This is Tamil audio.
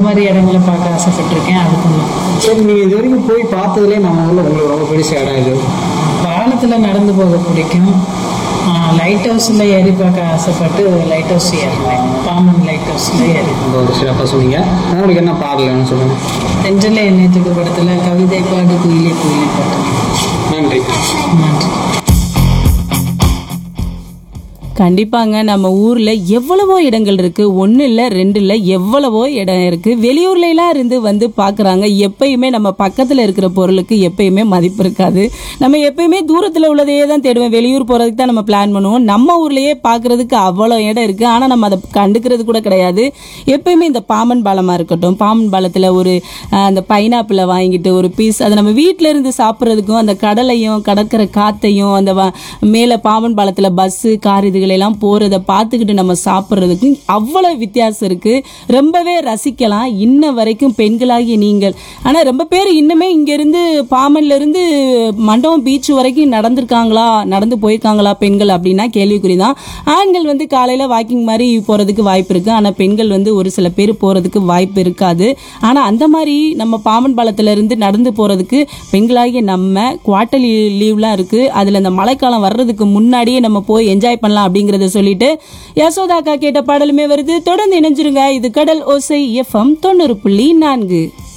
மாதிரி இடங்களை பார்க்க ஆசைப்பட்டிருக்கேன் அதுக்கும் தான் சரி நீங்கள் இது வரைக்கும் போய் பார்த்ததுலேயே நம்ம ஊரில் உங்களுக்கு ரொம்ப பிடிச்ச இடம் இது பாலத்தில் நடந்து போக பிடிக்கும் லைட் ஹவுஸில் ஏறி பார்க்க ஆசைப்பட்டு லைட் ஹவுஸ் ஏறினேன் பாம்பன் லைட் ஹவுஸில் ஏறி ரொம்ப ஒரு சிறப்பாக சொன்னீங்க உங்களுக்கு என்ன பாடலன்னு சொல்லுங்கள் தென்றலை எண்ணெய் துக்கு படத்தில் கவிதை பாடு குயிலே குயிலே பாட்டு நன்றி நன்றி கண்டிப்பாங்க நம்ம ஊர்ல எவ்வளவோ இடங்கள் இருக்கு ஒன்னு இல்ல ரெண்டு இல்ல எவ்வளவோ இடம் இருக்கு வெளியூர்ல எல்லாம் இருந்து வந்து பாக்குறாங்க எப்பயுமே நம்ம பக்கத்துல இருக்கிற பொருளுக்கு எப்பயுமே மதிப்பு இருக்காது நம்ம எப்பயுமே தூரத்துல உள்ளதையே தான் தேடுவோம் வெளியூர் போறதுக்கு தான் நம்ம பிளான் பண்ணுவோம் நம்ம ஊர்லயே பாக்குறதுக்கு அவ்வளோ இடம் இருக்கு ஆனா நம்ம அதை கண்டுக்கிறது கூட கிடையாது எப்பயுமே இந்த பாம்பன் பாலமா இருக்கட்டும் பாம்பன் பாலத்துல ஒரு அஹ், அந்த பைனாப்பிளை வாங்கிட்டு ஒரு பீஸ் அதை நம்ம வீட்ல இருந்து சாப்பிட்றதுக்கும் அந்த கடலையும் கடற்கரை காத்தையும் அந்த வ- மேல பாம்பன் பாலத்துல பஸ்ஸு கார் இதுகள் எல்லாம் போறத பார்த்துக்கிட்டு நம்ம சாப்பிட்றதுக்கும் அவ்வளவு வித்தியாசம் இருக்கு ரொம்பவே ரசிக்கலாம் இன்ன வரைக்கும் பெண்களாகிய நீங்கள் ஆனா ரொம்ப பேர் இன்னுமே இங்க இருந்து பாம்பன்ல இருந்து மண்டபம் பீச் வரைக்கும் நடந்திருக்காங்களா நடந்து போயிருக்காங்களா பெண்கள் அப்படின்னா கேள்விக்குறி தான் ஆண்கள் வந்து காலையில வாக்கிங் மாதிரி போறதுக்கு வாய்ப்பு இருக்கு ஆனா பெண்கள் வந்து ஒரு சில பேர் போறதுக்கு வாய்ப்பு இருக்காது ஆனா அந்த மாதிரி நம்ம பாம்பன் பாலத்துல இருந்து நடந்து போறதுக்கு பெண்களாகிய நம்ம குவார்டர் லீவ்லாம் இருக்கு அதுல இந்த மழைக்காலம் வர்றதுக்கு முன்னாடியே நம்ம போய் என்ஜாய் பண்ணலாம் அப்படிங்கறத சொல்லிட்டு யசோதா அக்கா கேட்ட பாடலுமே வருது தொடர்ந்து இணைஞ்சிருங்க இது கடல் ஓசை எஃப்எம் தொண்ணூறு புள்ளி நான்கு